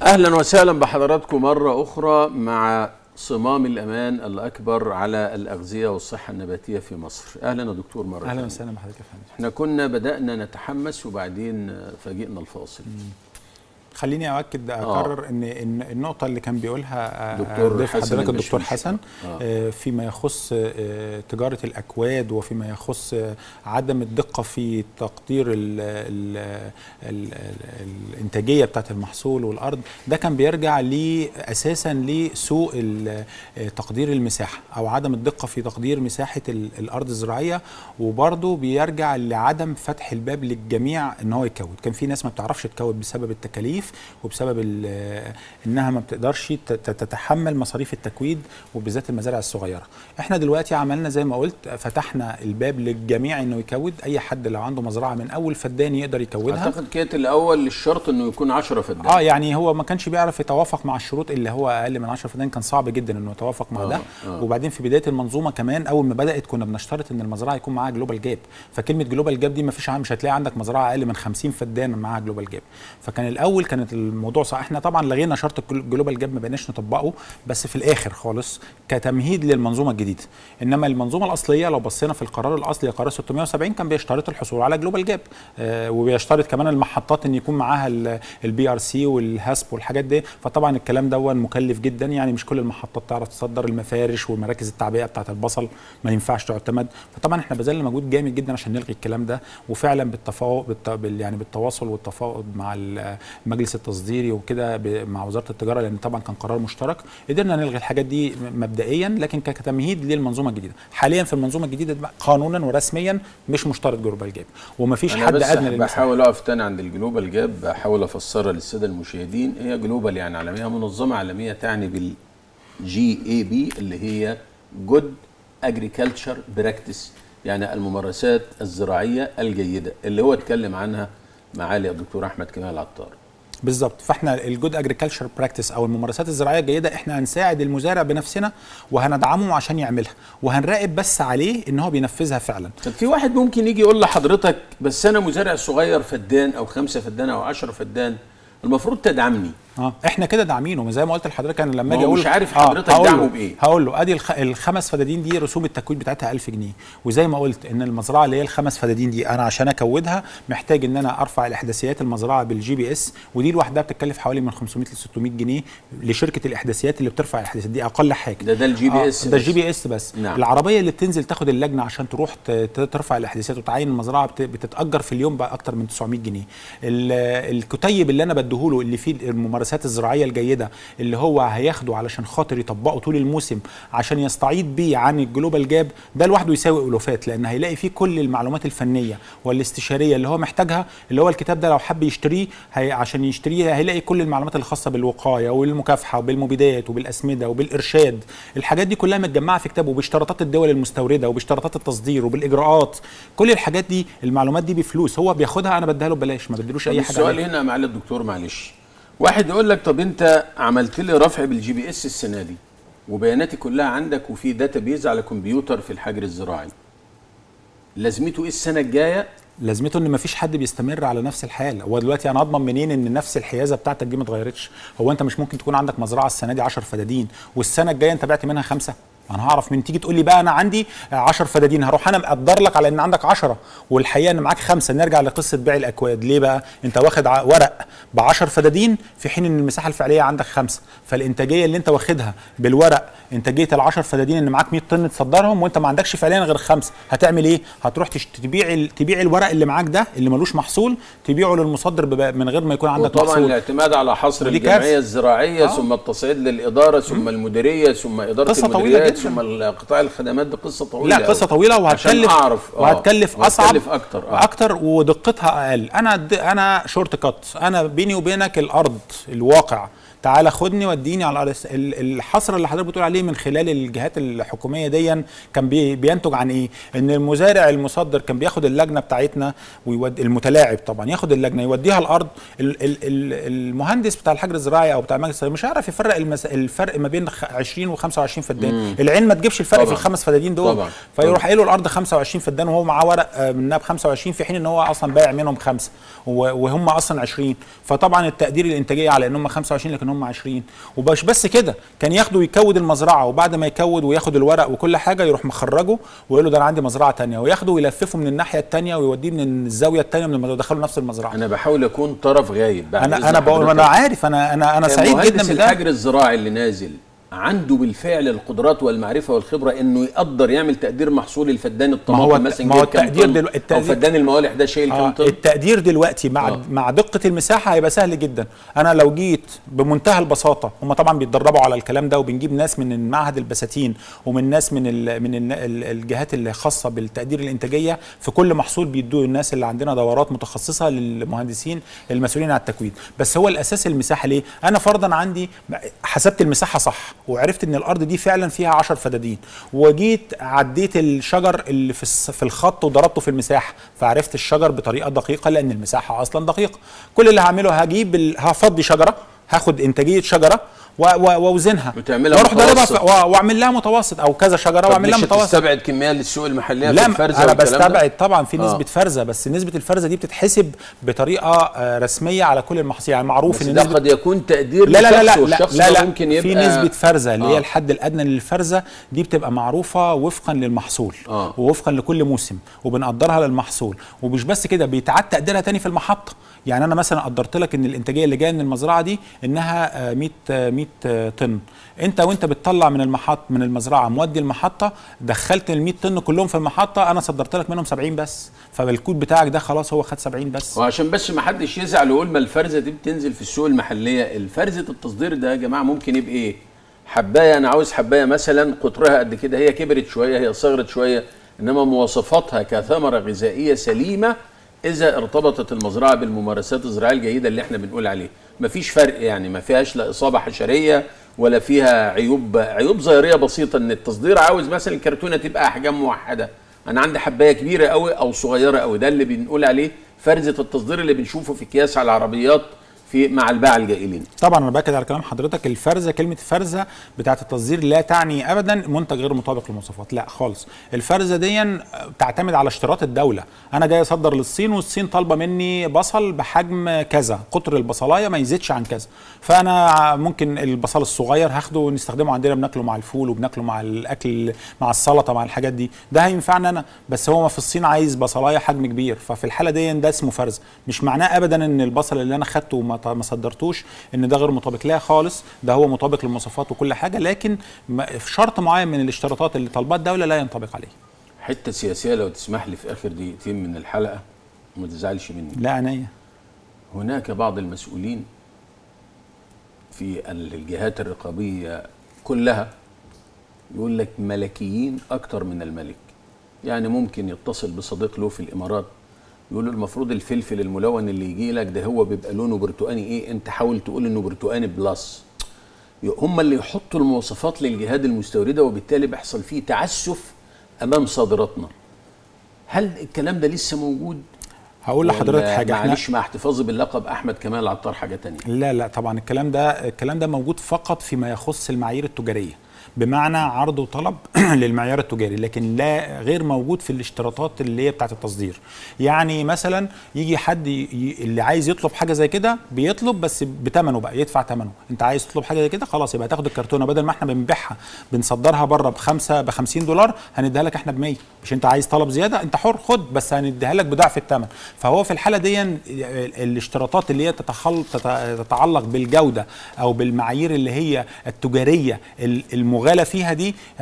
اهلا وسهلا بحضراتكم مره اخرى مع صمام الامان الاكبر على الاغذيه والصحه النباتيه في مصر اهلا يا دكتور مره اهلا تانية. وسهلا بحضرتك يا فندم احنا كنا بدانا نتحمس وبعدين فاجئنا الفاصل خليني اؤكد اكرر ان ان النقطه اللي كان بيقولها آه، دكتور ضيف حسن حضرتك الدكتور البشويش. حسن آه. آه، فيما يخص آه، تجاره الاكواد وفيما يخص آه، عدم الدقه في تقدير ال ال ال ال الانتاجيه بتاعه المحصول والارض ده كان بيرجع لي اساسا لسوء ال- آه، تقدير المساحه او عدم الدقه في تقدير مساحه ال- الارض الزراعيه وبرضه بيرجع لعدم فتح الباب للجميع ان هو يكود كان في ناس ما بتعرفش تكود بسبب التكاليف وبسبب ال- انها ما بتقدرش ت- ت- تتحمل مصاريف التكويد وبالذات المزارع الصغيره احنا دلوقتي عملنا زي ما قلت فتحنا الباب للجميع انه يكود اي حد لو عنده مزرعه من اول فدان يقدر يكودها اعتقد كانت الاول الشرط انه يكون 10 فدان اه يعني هو ما كانش بيعرف يتوافق مع الشروط اللي هو اقل من 10 فدان كان صعب جدا انه يتوافق مع آه، ده آه. وبعدين في بدايه المنظومه كمان اول ما بدات كنا بنشترط ان المزرعه يكون معاها جلوبال جاب فكلمه جلوبال جاب دي ما فيش مش هتلاقي عندك مزرعه اقل من 50 فدان معاها جلوبال جاب فكان الاول كانت الموضوع صح احنا طبعا لغينا شرط الجلوبال جاب ما بقيناش نطبقه بس في الاخر خالص كتمهيد للمنظومه الجديده انما المنظومه الاصليه لو بصينا في القرار الاصلي قرار 670 كان بيشترط الحصول على جلوبال جاب آه وبيشترط كمان المحطات ان يكون معاها البي ار سي والهاسب والحاجات دي فطبعا الكلام ده مكلف جدا يعني مش كل المحطات تعرف تصدر المفارش ومراكز التعبئه بتاعه البصل ما ينفعش تعتمد فطبعا احنا بذلنا مجهود جامد جدا عشان نلغي الكلام ده وفعلا بالتفاوض بالت... بال... يعني بالتواصل والتفاوض مع المجلس التصديري وكده ب... مع وزاره التجاره لان طبعا كان قرار مشترك قدرنا نلغي الحاجات دي مبدئيا لكن كتمهيد للمنظومه الجديده حاليا في المنظومه الجديده بقى قانونا ورسميا مش مشترط جلوبال جاب ومفيش انا حد بس ادنى للمساحه بحاول اقف تاني عند الجلوبال جاب بحاول افسرها للساده المشاهدين هي جلوبال يعني عالميه منظمه عالميه تعني بالجي اي بي اللي هي جود اجريكلتشر براكتس يعني الممارسات الزراعيه الجيده اللي هو اتكلم عنها معالي الدكتور احمد كمال العطار بالظبط فاحنا الجود اجريكلتشر براكتس او الممارسات الزراعيه الجيده احنا هنساعد المزارع بنفسنا وهندعمه عشان يعملها وهنراقب بس عليه ان هو بينفذها فعلا طب في واحد ممكن يجي يقول لحضرتك بس انا مزارع صغير فدان او خمسة فدان او عشرة فدان المفروض تدعمني اه احنا كده داعمينه زي ما قلت لحضرتك انا لما ما اجي هو اقول مش عارف آه، حضرتك هقول دعمه له- بإيه. هقول له ادي الخ... الخمس فدادين دي رسوم التكويد بتاعتها 1000 جنيه وزي ما قلت ان المزرعه اللي هي الخمس فدادين دي انا عشان اكودها محتاج ان انا ارفع الاحداثيات المزرعه بالجي بي اس ودي لوحدها بتكلف حوالي من 500 ل 600 جنيه لشركه الاحداثيات اللي بترفع الاحداثيات دي اقل حاجه ده ده الجي بي اس ده بس. الجي بي اس بس نعم. العربيه اللي بتنزل تاخد اللجنه عشان تروح ت- ت- ترفع الاحداثيات وتعين المزرعه بت- بتتاجر في اليوم بقى اكتر من 900 جنيه ال- الكتيب اللي انا بديهوله اللي فيه الممارسات الزراعيه الجيده اللي هو هياخده علشان خاطر يطبقه طول الموسم عشان يستعيد بيه عن الجلوبال جاب ده لوحده يساوي الوفات لان هيلاقي فيه كل المعلومات الفنيه والاستشاريه اللي هو محتاجها اللي هو الكتاب ده لو حب يشتريه هي عشان يشتريه هيلاقي كل المعلومات الخاصه بالوقايه والمكافحه وبالمبيدات وبالاسمده وبالارشاد الحاجات دي كلها متجمعه في كتاب وباشتراطات الدول المستورده وباشتراطات التصدير وبالاجراءات كل الحاجات دي المعلومات دي بفلوس هو بياخدها انا بديها له ببلاش ما بديلوش اي طب حاجه السؤال عليها. هنا يا معالي الدكتور معلش واحد يقول لك طب انت عملت لي رفع بالجي بي اس السنه دي وبياناتي كلها عندك وفي داتا بيز على كمبيوتر في الحجر الزراعي لازمته ايه السنه الجايه لازمته ان مفيش حد بيستمر على نفس الحال هو دلوقتي انا اضمن منين ان نفس الحيازه بتاعتك دي ما اتغيرتش هو انت مش ممكن تكون عندك مزرعه السنه دي 10 فدادين والسنه الجايه انت بعت منها خمسه انا هعرف من تيجي تقول لي بقى انا عندي 10 فدادين هروح انا مقدر لك على ان عندك 10 والحقيقه ان معاك خمسه نرجع لقصه بيع الاكواد ليه بقى انت واخد ع- ورق ب 10 فدادين في حين ان المساحه الفعليه عندك خمسه فالانتاجيه اللي انت واخدها بالورق انتاجيه ال 10 فدادين ان معاك 100 طن تصدرهم وانت ما عندكش فعليا غير خمسه هتعمل ايه هتروح تشت- تبيع ال- تبيع الورق اللي معاك ده اللي ملوش محصول تبيعه للمصدر بب- من غير ما يكون عندك وطبعا محصول الاعتماد على حصر ودي الجمعيه كارثة. الزراعيه آه. ثم التصعيد للاداره ثم المديريه ثم اداره قصة طويلة المديريات جداً. ثم قطاع الخدمات دي قصه طويله لا قصه أوي. طويله عشان وهتكلف اعرف آه. وهتكلف اصعب وهتكلف اكتر آه. اكتر ودقتها اقل انا د... انا شورت كات انا بيني وبينك الارض الواقع تعالى خدني وديني على الارض ال- الحصر اللي حضرتك بتقول عليه من خلال الجهات الحكوميه دي كان بي بينتج عن ايه ان المزارع المصدر كان بياخد اللجنه بتاعتنا ويودي المتلاعب طبعا ياخد اللجنه يوديها الارض ال ال ال المهندس بتاع الحجر الزراعي او بتاع المجلس الزراعي مش هيعرف يفرق المس... الفرق ما بين خ- 20 و25 فدان العين ما تجيبش الفرق في طبعاً. الخمس فدادين دول طبعاً. فيروح قايل له الارض 25 فدان وهو معاه ورق آه، منها ب 25 في حين ان هو اصلا بايع منهم خمسه و- وهم اصلا 20 فطبعا التقدير الانتاجيه على ان هم 25 لكن هم 20 ومش بس كده كان ياخده يكود المزرعه وبعد ما يكود وياخد الورق وكل حاجه يروح مخرجه ويقول له ده انا عندي مزرعه تانية وياخده ويلففه من الناحيه التانية ويوديه من الزاويه التانية من المزرعه يدخله نفس المزرعه انا بحاول اكون طرف غايب بعد انا إذن انا بقول حضرتك. انا عارف انا انا انا سعيد جدا مهندس بده الحجر الزراعي اللي نازل عنده بالفعل القدرات والمعرفه والخبره انه يقدر يعمل تقدير محصول الفدان الطماطم هو- مثلا ما هو جايب كام التقدير طن؟ دلو- او التقدير- فدان الموالح ده شايل كام آه طن التقدير دلوقتي مع آه. آه. مع دقه المساحه هيبقى سهل جدا انا لو جيت بمنتهى البساطه هم طبعا بيتدربوا على الكلام ده وبنجيب ناس من معهد البساتين ومن ناس من ال من ال ال الجهات اللي خاصه بالتقدير الانتاجيه في كل محصول بيدوا الناس اللي عندنا دورات متخصصه للمهندسين المسؤولين عن التكوين بس هو الاساس المساحه ليه انا فرضا عندي حسبت المساحه صح وعرفت ان الارض دي فعلا فيها 10 فدادين وجيت عديت الشجر اللي في الس- في الخط وضربته في المساحه فعرفت الشجر بطريقه دقيقه لان المساحه اصلا دقيقه كل اللي هعمله هجيب ال... هفضي شجره هاخد انتاجيه شجره و- و- واوزنها وتعملها واروح ضاربها متوسط. في- و- واعمل لها متوسط او كذا شجره طب واعمل لها مش متوسط هتستبعد كميه للسوق المحليه في لا الفرزه انا والكلام ده؟ بستبعد طبعا في آه. نسبه فرزه بس نسبه الفرزه دي بتتحسب بطريقه آه، رسميه على كل المحاصيل يعني معروف بس ان ده نسبه قد يكون تقدير لا لا لا لشخص لا لا, والشخص لا, ده لا ممكن يبقى في نسبة فرزة اللي آه. هي الحد الأدنى للفرزة دي بتبقى معروفة وفقا للمحصول آه. ووفقا لكل موسم وبنقدرها للمحصول ومش بس كده بيتعاد تقديرها تاني في المحطة يعني أنا مثلا قدرت لك إن الإنتاجية اللي جاية من المزرعة دي إنها آه، 100 آه، 100 آه، طن أنت وأنت بتطلع من المحط من المزرعة مودي المحطة دخلت ال 100 طن كلهم في المحطة أنا صدرت لك منهم 70 بس فالكود بتاعك ده خلاص هو خد 70 بس وعشان بس ما حدش يزعل ويقول ما الفرزه دي بتنزل في السوق المحليه الفرزه التصدير ده يا جماعه ممكن يبقى ايه حبايه انا عاوز حبايه مثلا قطرها قد كده هي كبرت شويه هي صغرت شويه انما مواصفاتها كثمره غذائيه سليمه اذا ارتبطت المزرعه بالممارسات الزراعيه الجيده اللي احنا بنقول عليه مفيش فرق يعني ما فيهاش لا اصابه حشريه ولا فيها عيوب عيوب ظاهريه بسيطه ان التصدير عاوز مثلا الكرتونه تبقى احجام موحده انا عندي حبايه كبيره قوي او صغيره قوي ده اللي بنقول عليه فرزه التصدير اللي بنشوفه في اكياس على العربيات في مع الباعة الجائلين طبعا انا باكد على كلام حضرتك الفرزه كلمه فرزه بتاعه التصدير لا تعني ابدا منتج غير مطابق للمواصفات لا خالص الفرزه دي تعتمد على اشتراط الدوله انا جاي اصدر للصين والصين طالبه مني بصل بحجم كذا قطر البصلايه ما يزيدش عن كذا فانا ممكن البصل الصغير هاخده ونستخدمه عندنا بناكله مع الفول وبناكله مع الاكل مع السلطه مع الحاجات دي ده هينفعنا انا بس هو في الصين عايز بصلايه حجم كبير ففي الحاله دي ده اسمه فرز مش معناه ابدا ان البصل اللي انا خدته وما ما صدرتوش ان ده غير مطابق لا خالص ده هو مطابق للمواصفات وكل حاجه لكن ما- في شرط معين من الاشتراطات اللي طالبها الدوله لا ينطبق عليه حته سياسيه لو تسمح لي في اخر دقيقتين من الحلقه وما تزعلش مني لا عينيا هناك بعض المسؤولين في الجهات الرقابيه كلها يقول لك ملكيين اكتر من الملك يعني ممكن يتصل بصديق له في الامارات يقول له المفروض الفلفل الملون اللي يجي لك ده هو بيبقى لونه برتقاني ايه انت حاول تقول انه برتقاني بلس هم اللي يحطوا المواصفات للجهات المستورده وبالتالي بيحصل فيه تعسف امام صادراتنا هل الكلام ده لسه موجود هقول لحضرتك ولا حاجه احنا معلش مع احتفاظي باللقب احمد كمال العطار حاجه تانية لا لا طبعا الكلام ده الكلام ده موجود فقط فيما يخص المعايير التجاريه بمعنى عرض وطلب للمعيار التجاري لكن لا غير موجود في الاشتراطات اللي هي بتاعه التصدير يعني مثلا يجي حد ي- ي- اللي عايز يطلب حاجه زي كده بيطلب بس بثمنه بقى يدفع ثمنه انت عايز تطلب حاجه زي كده خلاص يبقى تاخد الكرتونه بدل ما احنا بنبيعها بنصدرها بره بخمسه ب 50 دولار هنديها لك احنا ب 100 مش انت عايز طلب زياده انت حر خد بس هنديها لك بضعف الثمن فهو في الحاله دي الاشتراطات اللي هي تتخل تت- تتعلق بالجوده او بالمعايير اللي هي التجاريه ال- المغالى فيها دي بنت-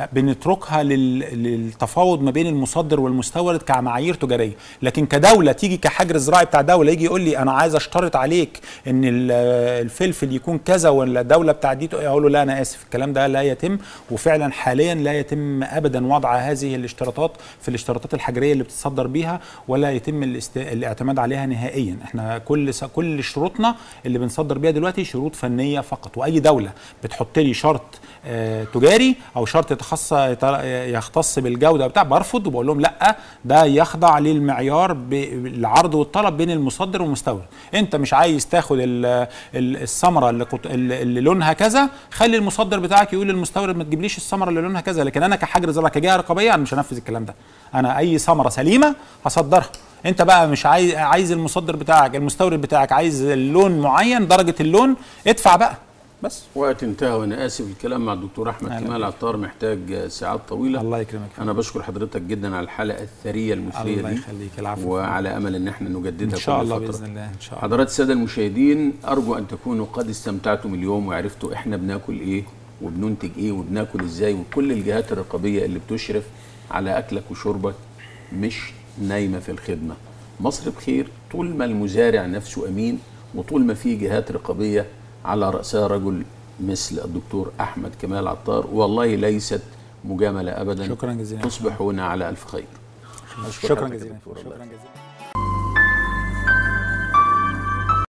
نتركها لل... للتفاوض ما بين المصدر والمستورد كمعايير تجاريه لكن كدوله تيجي كحجر زراعي بتاع دوله يجي يقول لي انا عايز اشترط عليك ان ال- الفلفل يكون كذا ولا الدوله بتاع دي اقول له لا انا اسف الكلام ده لا يتم وفعلا حاليا لا يتم ابدا وضع هذه الاشتراطات في الاشتراطات الحجريه اللي بتتصدر بيها ولا يتم الاست... الاعتماد عليها نهائيا احنا كل س... كل شروطنا اللي بنصدر بيها دلوقتي شروط فنيه فقط واي دوله بتحط لي شرط آه، تجاري او شرط يتخص يت- يختص بالجوده بتاع برفض وبقول لهم لا ده يخضع للمعيار بالعرض والطلب بين المصدر والمستورد انت مش عايز تاخد ال- ال- الثمره اللي, قط- اللي اللي لونها كذا خلي المصدر بتاعك يقول للمستورد ما تجيبليش الثمره اللي لونها كذا لكن انا كحجر زراعي كجهه رقابيه انا مش هنفذ الكلام ده انا اي ثمره سليمه هصدرها انت بقى مش عايز عايز المصدر بتاعك المستورد بتاعك عايز اللون معين درجه اللون ادفع بقى بس وقت انتهى وانا اسف الكلام مع الدكتور احمد أهلا كمال بك. عطار محتاج ساعات طويله الله يكرمك انا بشكر حضرتك جدا على الحلقه الثريه المثريه الله دي يخليك العفو وعلى امل ان احنا نجددها ان شاء كل الله فترة. باذن الله ان شاء الله حضرات الساده المشاهدين ارجو ان تكونوا قد استمتعتم اليوم وعرفتوا احنا بناكل ايه وبننتج ايه وبناكل ازاي وكل الجهات الرقابيه اللي بتشرف على اكلك وشربك مش نايمه في الخدمه مصر بخير طول ما المزارع نفسه امين وطول ما في جهات رقابيه على راسها رجل مثل الدكتور احمد كمال عطار والله ليست مجامله ابدا شكرا جزيلا تصبحون على الف خير أشكر شكرا حضرتك يا جزيلا دكتور، الله شكرا جزيلا